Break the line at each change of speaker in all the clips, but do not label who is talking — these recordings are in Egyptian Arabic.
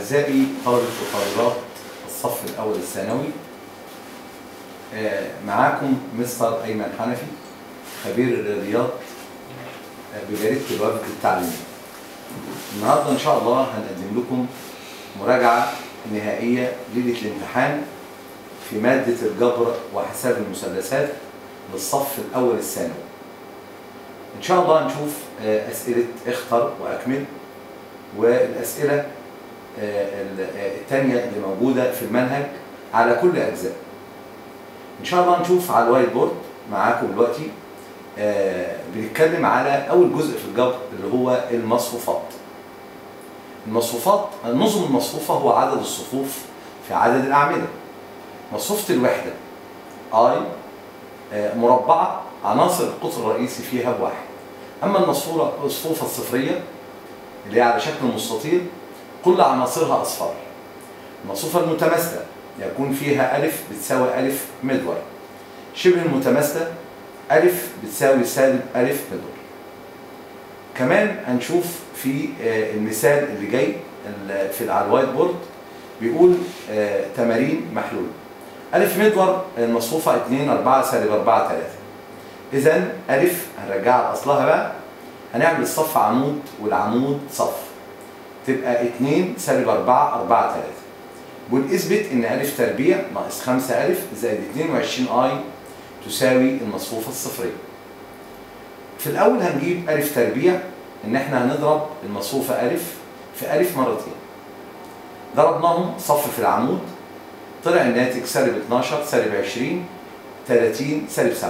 أعزائي طلبة وطالبات الصف الأول الثانوي آه، معاكم مستر أيمن حنفي خبير الرياضيات آه، بجريدة الوفد التعليمي النهاردة إن شاء الله هنقدم لكم مراجعة نهائية ليلة الامتحان في مادة الجبر وحساب المثلثات للصف الأول الثانوي إن شاء الله هنشوف آه، أسئلة اختر وأكمل والأسئلة آه، ال- آه، التانية اللي موجودة في المنهج على كل أجزاء إن شاء الله نشوف على الوايت بورد معاكم دلوقتي آه، بنتكلم على أول جزء في الجبر اللي هو المصفوفات المصفوفات النظم المصفوفة هو عدد الصفوف في عدد الأعمدة مصفوفة الوحدة I آه، مربعة عناصر القطر الرئيسي فيها بواحد أما المصفوفة المصفوفة الصفرية اللي هي على شكل مستطيل كل عناصرها أصفار المصفوفة المتماثلة يكون فيها ألف بتساوي ألف مدور شبه المتماثلة ألف بتساوي سالب ألف مدور كمان هنشوف في آه، المثال اللي جاي ال- في على الوايت بورد بيقول آه، تمارين محلول ألف مدور المصفوفة 2 4 سالب 4 3 إذا ألف هنرجعها لأصلها بقى هنعمل الصف عمود والعمود صف تبقى 2 سالب 4 4 3 ونثبت ان ألف تربيع ناقص 5 ألف زائد 22 اي تساوي المصفوفة الصفرية. في الأول هنجيب ألف تربيع إن إحنا هنضرب المصفوفة ألف في ألف مرتين. ضربناهم صف في العمود طلع الناتج سالب 12 سالب 20 30 سالب 7.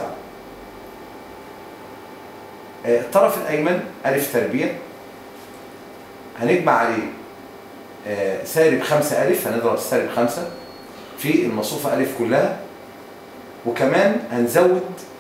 آه، الطرف الأيمن ألف تربيع هنجمع عليه آه، سالب 5 ألف هنضرب سالب 5 في المصفوفة ألف كلها وكمان هنزود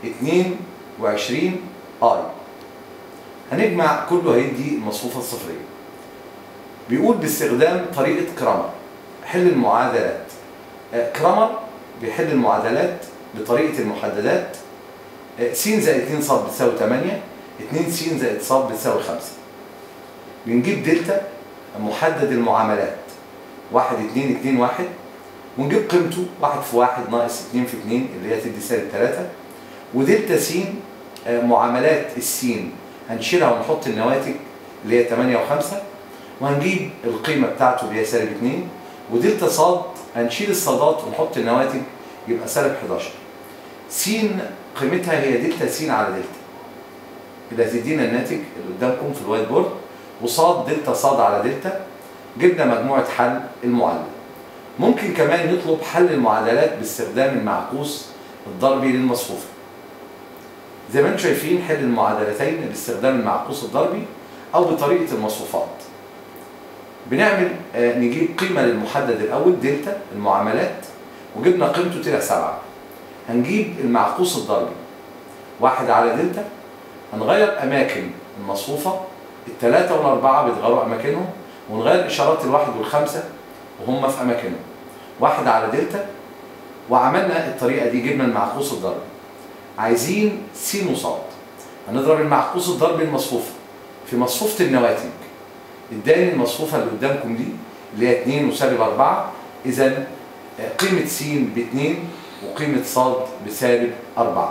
22 آي هنجمع كله هيدي المصفوفة الصفرية بيقول باستخدام طريقة كرامر حل المعادلات آه، كرامر بيحل المعادلات بطريقة المحددات آه، س زائد 2 ص بتساوي 8 2 س زائد ص بتساوي 5 بنجيب دلتا محدد المعاملات 1 2 2 1 ونجيب قيمته 1 في 1 ناقص 2 في 2 اللي هي تدي سالب 3 ودلتا س آه، معاملات السين هنشيلها ونحط النواتج اللي هي 8 و5 وهنجيب القيمة بتاعته اللي هي سالب 2 ودلتا ص هنشيل الصادات ونحط النواتج يبقى سالب 11 س قيمتها هي دلتا س على دلتا اللي هتدينا الناتج اللي قدامكم في الوايت بورد وصاد دلتا صاد على دلتا جبنا مجموعة حل المعادلة ممكن كمان نطلب حل المعادلات باستخدام المعكوس الضربي للمصفوفة زي ما انتم شايفين حل المعادلتين باستخدام المعكوس الضربي او بطريقة المصفوفات بنعمل آه، نجيب قيمة للمحدد الأول دلتا المعاملات وجبنا قيمته طلع سبعة هنجيب المعكوس الضربي واحد على دلتا هنغير أماكن المصفوفة الثلاثة والأربعة بيتغيروا أماكنهم ونغير إشارات الواحد والخمسة وهم في أماكنهم واحد على دلتا وعملنا الطريقة دي جبنا المعكوس الضربي عايزين س وصاد هنضرب المعكوس الضربي المصفوفة في مصفوفة النواتج اداني المصفوفة اللي قدامكم دي اللي هي 2 وسالب 4 إذا قيمة س ب 2 وقيمة ص بسالب 4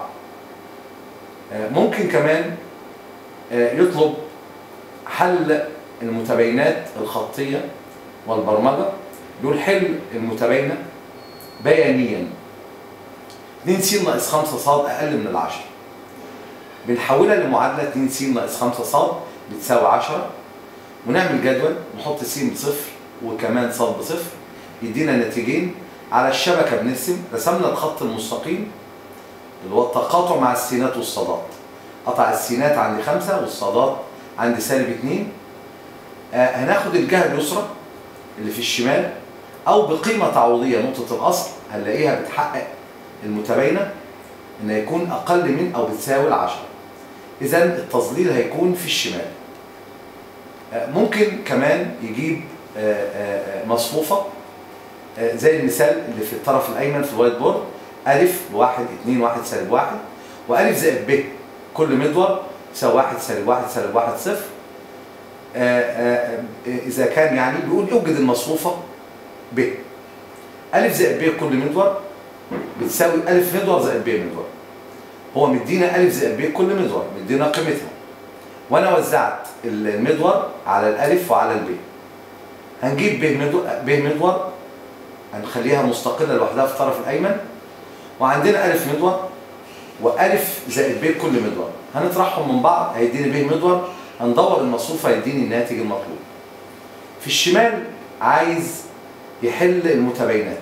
ممكن كمان آه، يطلب حل المتباينات الخطية والبرمجة دول حل المتباينة بيانيا 2 س ناقص 5 ص أقل من العشرة بنحولها لمعادلة 2 س ناقص 5 ص بتساوي 10 ونعمل جدول نحط س بصفر وكمان ص بصفر يدينا نتيجين على الشبكة بنرسم رسمنا الخط المستقيم اللي هو التقاطع مع السينات والصادات قطع السينات عند خمسة والصادات عند سالب اتنين آه هناخد الجهة اليسرى اللي في الشمال أو بقيمة تعويضية نقطة الأصل هنلاقيها بتحقق المتباينة إن يكون أقل من أو بتساوي العشرة إذا التظليل هيكون في الشمال آه ممكن كمان يجيب آه آه آه، مصفوفة آه، زي المثال اللي في الطرف الأيمن في الوايت بورد ألف بواحد اتنين واحد سالب واحد وألف زائد ب كل مدور يساوي واحد سالب واحد سالب واحد صفر آه، آه، اذا كان يعني بيقول اوجد المصفوفه ب الف زائد ب كل مدور بتساوي الف مدور زائد ب مدور هو مدينا الف زائد ب كل مدور مدينا قيمتها وانا وزعت المدور على الالف وعلى الب هنجيب ب مدور ب مدور هنخليها مستقله لوحدها في الطرف الايمن وعندنا الف مدور والف زائد ب كل مدور هنطرحهم من بعض هيديني ب مدور هندور المصفوفه هيديني الناتج المطلوب في الشمال عايز يحل المتباينات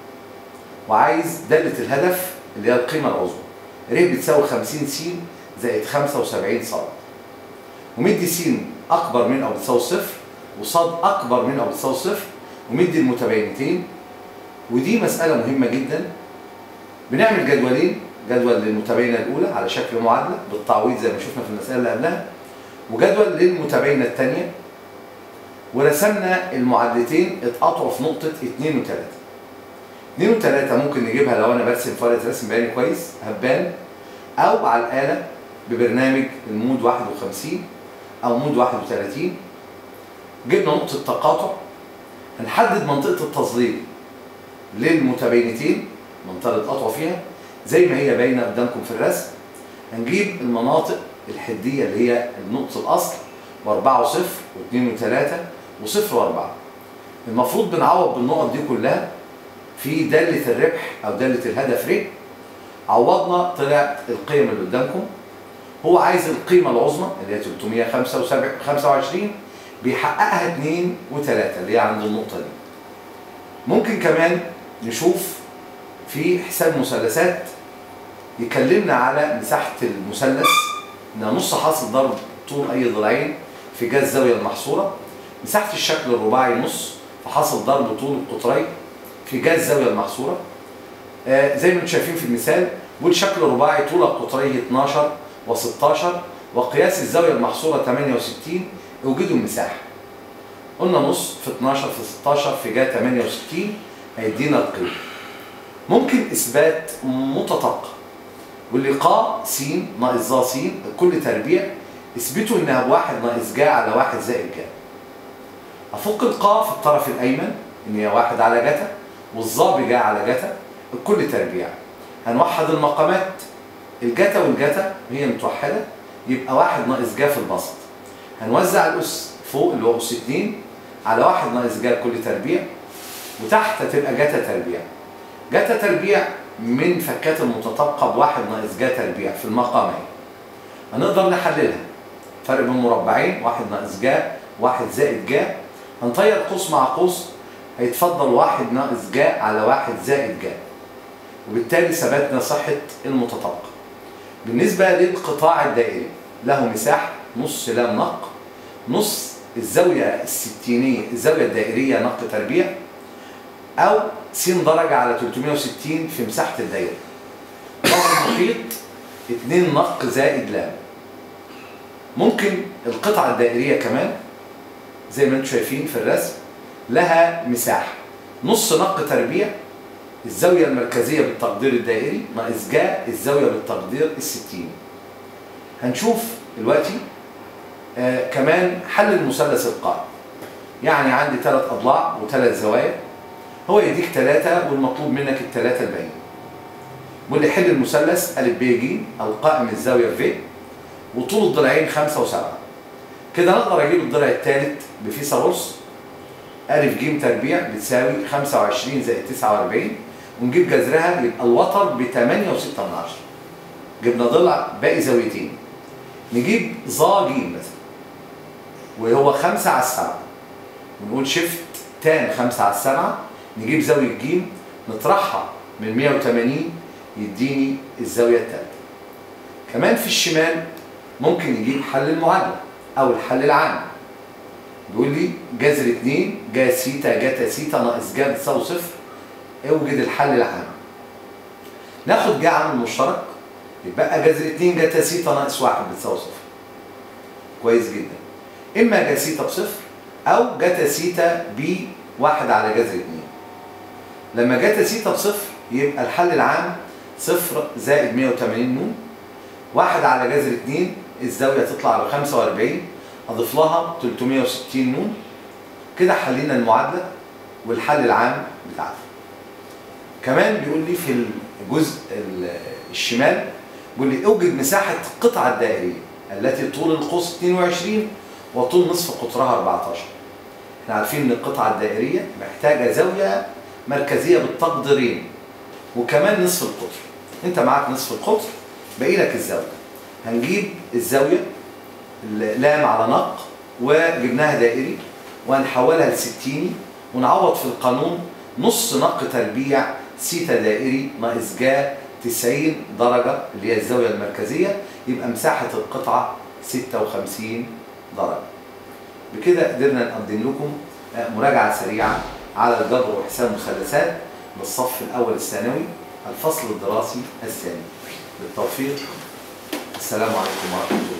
وعايز دالة الهدف اللي هي القيمة العظمى ر بتساوي 50 س زائد 75 ص ومدي س أكبر من أو بتساوي صفر وصاد أكبر من أو بتساوي صفر ومدي المتباينتين ودي مسألة مهمة جدا بنعمل جدولين جدول للمتباينة الأولى على شكل معادلة بالتعويض زي ما شفنا في المسألة اللي قبلها وجدول للمتباينة الثانية ورسمنا المعادلتين اتقطعوا في نقطة 2 و3 2 و3 ممكن نجيبها لو انا برسم فرقة رسم بياني كويس هبان او على الآلة ببرنامج المود 51 او مود 31 جبنا نقطة تقاطع هنحدد منطقة التظليل للمتباينتين منطقة القطع فيها زي ما هي باينة قدامكم في الرسم هنجيب المناطق الحدية اللي هي نقطة الأصل وأربعة وصفر واثنين وثلاثة وصفر وأربعة المفروض بنعوض بالنقط دي كلها في دالة الربح أو دالة الهدف ر عوضنا طلع القيم اللي قدامكم هو عايز القيمة العظمى اللي هي 325 بيحققها 2 و3 اللي هي عند النقطة دي ممكن كمان نشوف في حساب مثلثات يكلمنا على مساحة المثلث انها نص حاصل ضرب طول اي ضلعين في جهاز الزاويه المحصوره مساحه الشكل الرباعي نص في حاصل ضرب طول القطرين في جهاز الزاويه المحصوره آه زي ما انتم شايفين في المثال والشكل الرباعي طول القطرين 12 و16 وقياس الزاويه المحصوره 68 اوجدوا المساحه قلنا نص في 12 في 16 في جهه 68 هيدينا القيمه ممكن اثبات متطابقه واللقاء س ناقص ظا س كل تربيع اثبتوا انها بواحد ناقص جا على واحد زائد جا افك القاء في الطرف الايمن ان هي واحد على جتا والظا بجا على جتا الكل تربيع هنوحد المقامات الجتا والجتا هي متوحده يبقى واحد ناقص جا في البسط هنوزع الاس فوق اللي هو اس 2 على واحد ناقص جا كل تربيع وتحت تبقى جتا تربيع جتا تربيع من فكات المتطابقه بواحد ناقص جا تربيع في المقامين هنقدر نحللها فرق بين مربعين واحد ناقص جا واحد زائد جا هنطير قوس مع قوس هيتفضل واحد ناقص جا على واحد زائد جا وبالتالي ثبتنا صحة المتطابقة بالنسبة للقطاع الدائري له مساحة نص لام نق نص الزاوية الستينية الزاوية الدائرية نق تربيع أو س درجة على 360 في مساحة الدائرة ظهر المحيط 2 نق زائد لام ممكن القطعة الدائرية كمان زي ما انتم شايفين في الرسم لها مساحة نص نق تربيع الزاوية المركزية بالتقدير الدائري ناقص جا الزاوية بالتقدير الستيني هنشوف دلوقتي آه كمان حل المثلث القائم يعني عندي ثلاث أضلاع وثلاث زوايا هو يديك ثلاثة والمطلوب منك الثلاثة الباقيين واللي يحل المثلث أ ب ج القائم الزاوية في وطول الضلعين خمسة وسبعة كده نقدر أجيب الضلع الثالث بفيثاغورس أ ج تربيع بتساوي 25 زائد 49 ونجيب جذرها يبقى الوتر ب 8 و6 من 10 جبنا ضلع باقي زاويتين نجيب ظا ج مثلا وهو 5 على السبعة ونقول شيفت تان 5 على السبعة نجيب زاوية ج نطرحها من 180 يديني الزاوية الثالثة كمان في الشمال ممكن يجيب حل المعادلة أو الحل العام بيقول لي جذر 2 جا سيتا جاتا سيتا ناقص جا بتساوي صفر اوجد الحل العام ناخد جا عامل مشترك يبقى جذر 2 جاتا سيتا ناقص 1 بتساوي صفر كويس جدا اما جا سيتا بصفر او جاتا سيتا ب 1 على جذر 2 لما جاتا سيتا بصفر يبقى الحل العام صفر زائد 180 نون واحد على جذر 2 الزاوية تطلع ب 45 اضيف لها 360 نون كده حلينا المعادله والحل العام بتاعتها كمان بيقول لي في الجزء ال- الشمال بيقول لي اوجد مساحه القطعه الدائريه التي طول القوس 22 وطول نصف قطرها 14 احنا عارفين ان القطعه الدائريه محتاجه زاويه مركزيه بالتقديرين وكمان نصف القطر انت معاك نصف القطر باقي لك الزاويه هنجيب الزاويه اللام على نق وجبناها دائري وهنحولها لستيني ونعوض في القانون نص نق تربيع سيتا دائري ناقص جا 90 درجة اللي هي الزاوية المركزية يبقى مساحة القطعة 56 درجة بكده قدرنا نقدم لكم آه، مراجعة سريعة على الجبر وحساب المثلثات للصف الأول الثانوي الفصل الدراسي الثاني بالتوفيق السلام عليكم ورحمة الله